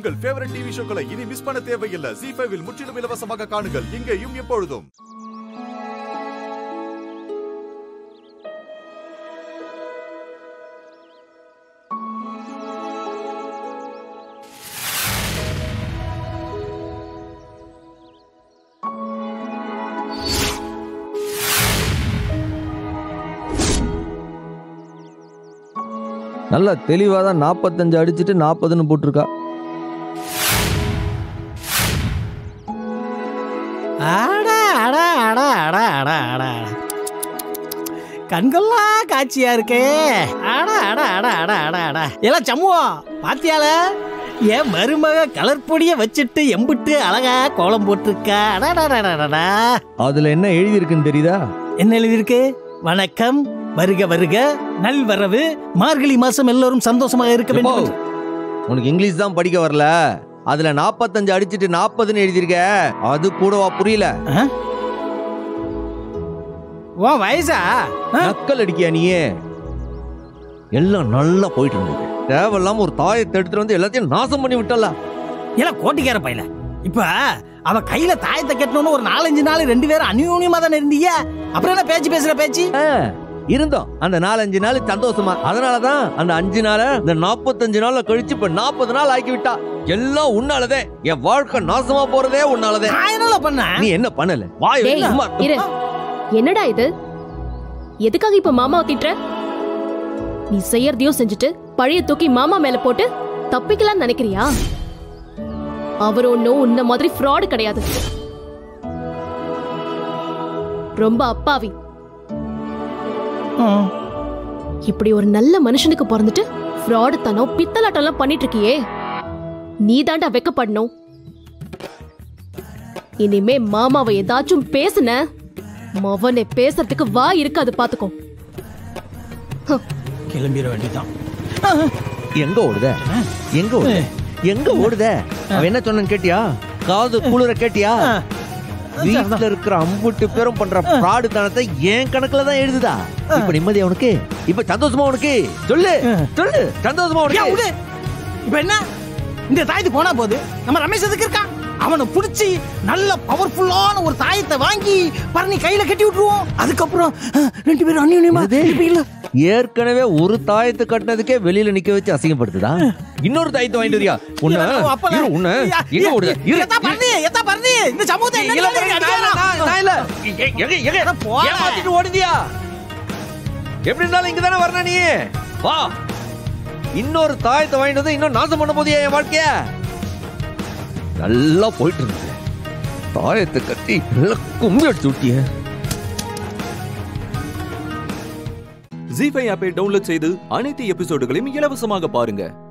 உங்கள் favourite TV ஷோக்களை இனி miss பண்ண தேவையில்லை ஜி ஃபைவில் முற்றிலும் இலவசமாக காணுங்கள் இங்கேயும் எப்பொழுதும் நல்லா தெளிவாக தான் நாற்பத்தஞ்சு அடிச்சுட்டு நாற்பதுன்னு போட்டிருக்கா அட அட அட அட அட அட அட. கண்கொள்ளா காட்சியா இருக்கே அட அட அட அட அட அட எல்லாம் சம்முவம் பாத்தியால என் மருமக கலர் பொடிய வச்சுட்டு எம்புட்டு அழகா கோலம் போட்டிருக்கா அடடடடடடா. அதில் என்ன எழுதியிருக்குன்னு தெரியுதா என்ன எழுதியிருக்கு வணக்கம் வருக வருக நல்வரவு மார்கழி மாசம் எல்லோரும் சந்தோஷமாக இருக்க எப்போ? வேண்டும் உனக்கு இங்கிலீஷ் தான் படிக்க வரல அதுல நாற்பத்தஞ்சு அடிச்சுட்டு நாற்பதுன்னு எழுதியிருக்க அது கூடவா புரியல ஆ? உன் வயசா ஆ? நக்கல் அடிக்கியா நீயே எல்லாம் நல்லா போயிட்டு இருந்தது தேவையில்லாம ஒரு தாயத்தை எடுத்துட்டு வந்து எல்லாத்தையும் நாசம் பண்ணி விட்டல எல்லாம் கோட்டிக்கார பையல இப்ப அவ கையில தாயத்தை கட்டணும்னு ஒரு நாலஞ்சு நாள் ரெண்டு பேரும் அந்யூன்யமா தானே இருந்தீங்க அப்புறம் என்ன பேச்சு பேசுற பேச்சு இருந்தோம் அந்த நாலஞ்சு நாள் சந்தோஷமா அதனாலதான் அந்த அஞ்சு நாள இந்த நாற்பத்தஞ்சு நாள்ல கழிச்சு இப்ப நாற்பது நாள் ஆக்கி விட்டா எல்லாம் உன்னாலதே என் வாழ்க்கை நாசமா போறதே உன்னாலதே நான் என்னல பண்ண நீ என்ன பண்ணல வாய் டேய், சும்மா இரு என்னடா இது எதுக்காக இப்ப மாமாவை திட்டுற நீ செய்யறதையும் செஞ்சுட்டு பழைய தூக்கி மாமா மேல போட்டு தப்பிக்கலாம்னு நினைக்கிறியா அவர் ஒன்னும் உன்ன மாதிரி ஃப்ராடு கிடையாது ரொம்ப அப்பாவி ம். இப்படி ஒரு நல்ல மனுஷனுக்கு பிறந்துட்டு ஃப்ராடு தனம் பித்தலாட்டம்லாம் பண்ணிட்டு இருக்கியே நீ தாண்டா வெக்கப்படணும் இனிமே மாமாவை ஏதாச்சும் பேசுன மவனை பேசுறதுக்கு வா இருக்காது பாத்துக்கோ கிளம்பிட வேண்டியதான் எங்க ஓடுத எங்க ஓடுத எங்க ஓடுத அவன் என்ன சொன்னான்னு கேட்டியா காது குளிர கேட்டியா வீட்டுல இருக்கிற அம்புட்டு பேரும் பண்ற ஃப்ராடு தனத்தை என் கணக்குல தான் எழுதுதா இப்ப நிம்மதியா உனக்கு இப்ப சந்தோஷமா உனக்கு சொல்லு சொல்லு சந்தோஷமா ஏன் உனக்கு விடு இப்ப என்ன இந்த தாயத்து போனா போது நம்ம ரமேஷ் எதுக்கு இருக்கான் அவனை புடிச்சு நல்ல பவர்ஃபுல்லான ஒரு தாயத்தை வாங்கி பரணி கையில கட்டி விட்டுருவோம் அதுக்கப்புறம் அஹ், ரெண்டு பேரும் அந்நியமா என்னது? இப்ப இல்ல ஏற்கனவே ஒரு தாயத்தை கட்டினதுக்கே வெளியில நிக்க வச்சு அசிங்கப்படுத்துதா இன்னொரு தாயத்தை வாங்கிட்டு வரியா உன்ன இவன் அப்பல- இரு, உன்ன யா- எங்க யா- ஓடுத இரு, எத்தா பரணி எத்தா பரணி இந்த சமூகத்தை என்ன இல்ல, நிலையில நான் இல்ல, நான் நான் இல்ல. எ- எங்க- எங்க? அட போடா. ஏமாத்திட்டு ஓடுதியா எப்படி இருந்தாலும் இங்க தானே வரணும் நீ வா இன்னொரு தாயத்தை வாங்கிட்டு வந்து இன்னும் நாசம் பண்ண போதியா என் வாழ்க்கைய நல்லா போயிட்டு இருந்தது தாயத்தை கட்டி நல்லா கும்பி அடிச்சு விட்டிய ஜி ஃபைவ் ஆப்பை டவுன்லோட் செய்து அனைத்து எபிசோடுகளையும் இலவசமாக பாருங்க